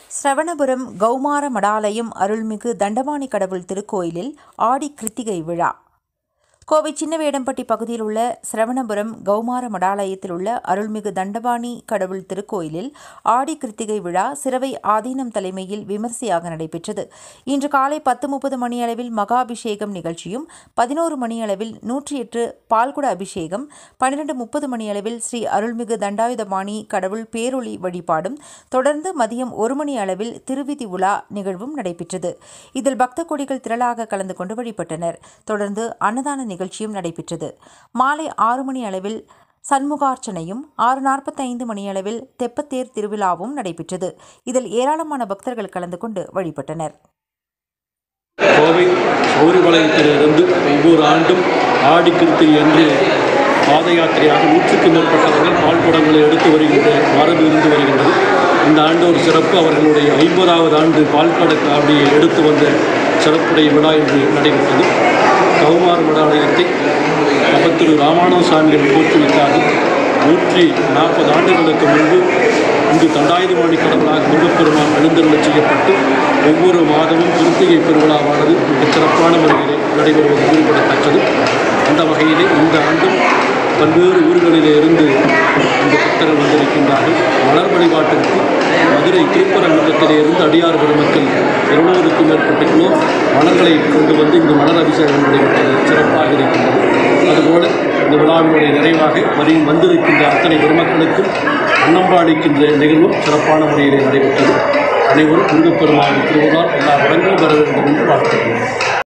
சிரவணபுரம் கௌமார மடாலயம் அருள்மிகு தண்டபாணி கடவுள் திருக்கோயிலில் ஆடி கிருத்திகை விழா கோவை சின்னவேடம்பட்டி பகுதியில் உள்ள சிரவணபுரம் கௌமார மடாலயத்தில் உள்ள அருள்மிகு தண்டபாணி கடவுள் திருக்கோயிலில் ஆடி கிருத்திகை விழா சிறவை ஆதீனம் தலைமையில் விமர்சையாக நடைபெற்றது இன்று காலை பத்து முப்பது மணியளவில் மகாபிஷேகம் நிகழ்ச்சியும் பதினோரு மணியளவில் நூற்றி எட்டு பால்குட அபிஷேகம் பன்னிரண்டு முப்பது மணியளவில் ஸ்ரீ அருள்மிகு தண்டாயுதபாணி கடவுள் பேரொளி வழிபாடும் தொடர்ந்து மதியம் ஒரு மணி அளவில் திருவிதி உலா நிகழ்வும் நடைபெற்றது இதில் பக்த கொடிகள் திரளாக கலந்து கொண்டு வழிபட்டனர் தொடர்ந்து அன்னதான நிகழ்ச்சியும் நடைபெற்றது மாலை ஆறு மணி அளவில் சண்முகார்ச்சனையும் ஆறு நாற்பத்தைந்து மணியளவில் தெப்பத்தேர் திருவிழாவும் நடைபெற்றது இதில் ஏராளமான பக்தர்கள் கலந்து கொண்டு வழிபட்டனர் கோவை சௌரிபாளையத்திலிருந்து ஒவ்வொரு ஆண்டும் ஆடி கிருத்திகை அன்று பாத யாத்திரையாக நூற்றுக்கும் மேற்பட்டவர்கள் பால் குடங்களை எடுத்து வருகின்ற மரபு இருந்து வருகின்றது இந்த ஆண்டு ஒரு சிறப்பு அவர்களுடைய ஐம்பதாவது ஆண்டு பால்கட காவடியை எடுத்து வந்த சிறப்புடைய விழா இன்று நடைபெற்றது கௌமார் மடாலயத்தை பகத்திரு ராமானுஜ சாமிகள் போற்றுவித்தார்கள் நூற்றி நாற்பது ஆண்டுகளுக்கு முன்பு இங்கு தண்டாயுதபாணி கடவுளாக முருகப்பெருமான் எழுந்தருளச் செய்யப்பட்டு ஒவ்வொரு மாதமும் கிருத்திகை பெருவிழாவானது மிகச் சிறப்பான முறையிலே நடைபெறுவது குறிப்பிடத்தக்கது அந்த வகையிலே இந்த ஆண்டும் பல்வேறு ஊர்களிலே இருந்து இந்த பக்தர்கள் வந்திருக்கின்றார்கள் மலர் வழிபாட்டிற்கு மதுரை திருப்பரங்குன்றத்திலே இருந்து அடியார் பெருமக்கள் இருநூறுக்கும் மேற்பட்ட கிலோ மலர்களை கொண்டு வந்து இங்கு மலர் அபிஷேகம் நடைபெற்றது சிறப்பாக இருக்கின்றது அதுபோல இந்த விழாவினுடைய நிறைவாக வரி வந்திருக்கின்ற அத்தனை பெருமக்களுக்கும் அன்னம்பாடிக்கின்ற நிகழ்வும் சிறப்பான முறையிலே நடைபெற்றது அனைவரும் முருகப்பெருமான் திருவதால் எல்லா வளங்களும் பெற வேண்டும் என்று வாழ்த்துகிறேன்